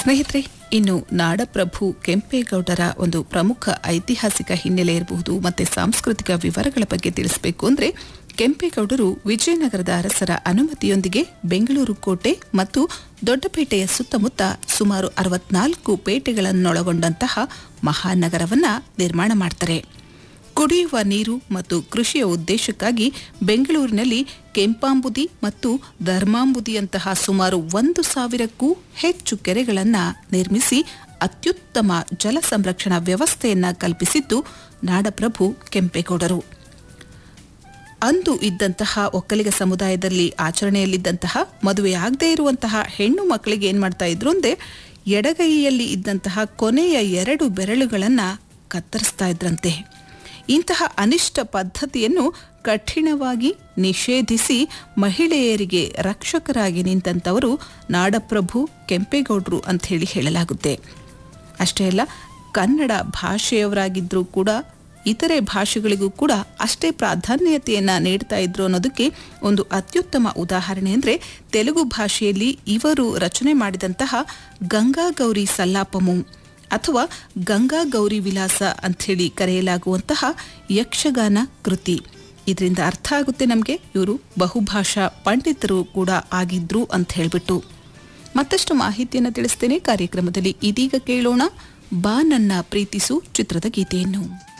ಸ್ನೇಹಿತರೆ ಇನ್ನು ನಾಡಪ್ರಭು ಕೆಂಪೇಗೌಡರ ಒಂದು ಪ್ರಮುಖ ಐತಿಹಾಸಿಕ ಹಿನ್ನೆಲೆ ಇರಬಹುದು ಮತ್ತೆ ಸಾಂಸ್ಕೃತಿಕ ವಿವರಗಳ ಬಗ್ಗೆ ತಿಳಿಸಬೇಕು ಅಂದ್ರೆ ಕೆಂಪೇಗೌಡರು ವಿಜಯನಗರದ ಅರಸರ ಅನುಮತಿಯೊಂದಿಗೆ ಬೆಂಗಳೂರು ಕೋಟೆ ಮತ್ತು ದೊಡ್ಡಪೇಟೆಯ ಸುತ್ತಮುತ್ತ ಸುಮಾರು ಅರವತ್ನಾಲ್ಕು ಪೇಟೆಗಳನ್ನೊಳಗೊಂಡಂತಹ ಮಹಾನಗರವನ್ನ ನಿರ್ಮಾಣ ಮಾಡ್ತಾರೆ ಕುಡಿಯುವ ನೀರು ಮತ್ತು ಕೃಷಿಯ ಉದ್ದೇಶಕ್ಕಾಗಿ ಬೆಂಗಳೂರಿನಲ್ಲಿ ಕೆಂಪಾಂಬುದಿ ಮತ್ತು ಧರ್ಮಾಂಬುದಿಯಂತಹ ಸುಮಾರು ಒಂದು ಸಾವಿರಕ್ಕೂ ಹೆಚ್ಚು ಕೆರೆಗಳನ್ನು ನಿರ್ಮಿಸಿ ಅತ್ಯುತ್ತಮ ಜಲ ಸಂರಕ್ಷಣಾ ವ್ಯವಸ್ಥೆಯನ್ನ ಕಲ್ಪಿಸಿದ್ದು ನಾಡಪ್ರಭು ಕೆಂಪೇಗೌಡರು ಅಂದು ಇದ್ದಂತಹ ಒಕ್ಕಲಿಗ ಸಮುದಾಯದಲ್ಲಿ ಆಚರಣೆಯಲ್ಲಿದ್ದಂತಹ ಮದುವೆಯಾಗದೇ ಇರುವಂತಹ ಹೆಣ್ಣು ಮಕ್ಕಳಿಗೆ ಏನ್ ಮಾಡ್ತಾ ಇದ್ರು ಅಂದ್ರೆ ಎಡಗೈಯಲ್ಲಿ ಇದ್ದಂತಹ ಕೊನೆಯ ಎರಡು ಬೆರಳುಗಳನ್ನ ಕತ್ತರಿಸ್ತಾ ಇದ್ರಂತೆ ಇಂತಹ ಅನಿಷ್ಟ ಪದ್ಧತಿಯನ್ನು ಕಠಿಣವಾಗಿ ನಿಷೇಧಿಸಿ ಮಹಿಳೆಯರಿಗೆ ರಕ್ಷಕರಾಗಿ ನಿಂತಂತವರು ನಾಡಪ್ರಭು ಕೆಂಪೇಗೌಡರು ಅಂತ ಹೇಳಿ ಹೇಳಲಾಗುತ್ತೆ ಅಷ್ಟೇ ಅಲ್ಲ ಕನ್ನಡ ಭಾಷೆಯವರಾಗಿದ್ರೂ ಕೂಡ ಇತರೆ ಭಾಷೆಗಳಿಗೂ ಕೂಡ ಅಷ್ಟೇ ಪ್ರಾಧಾನ್ಯತೆಯನ್ನ ನೀಡ್ತಾ ಇದ್ರು ಅನ್ನೋದಕ್ಕೆ ಒಂದು ಅತ್ಯುತ್ತಮ ಉದಾಹರಣೆ ಅಂದರೆ ತೆಲುಗು ಭಾಷೆಯಲ್ಲಿ ಇವರು ರಚನೆ ಮಾಡಿದಂತಹ ಗಂಗಾ ಗೌರಿ ಸಲ್ಲಾಪಮು ಅಥವಾ ಗಂಗಾ ಗೌರಿ ವಿಲಾಸ ಅಂಥೇಳಿ ಕರೆಯಲಾಗುವಂತಹ ಯಕ್ಷಗಾನ ಕೃತಿ ಇದರಿಂದ ಅರ್ಥ ಆಗುತ್ತೆ ನಮಗೆ ಇವರು ಬಹುಭಾಷಾ ಪಂಡಿತರು ಕೂಡ ಆಗಿದ್ರು ಅಂತ ಹೇಳ್ಬಿಟ್ಟು ಮತ್ತಷ್ಟು ಮಾಹಿತಿಯನ್ನು ತಿಳಿಸ್ತೇನೆ ಕಾರ್ಯಕ್ರಮದಲ್ಲಿ ಇದೀಗ ಕೇಳೋಣ ಬಾ ನನ್ನ ಪ್ರೀತಿಸು ಚಿತ್ರದ ಗೀತೆಯನ್ನು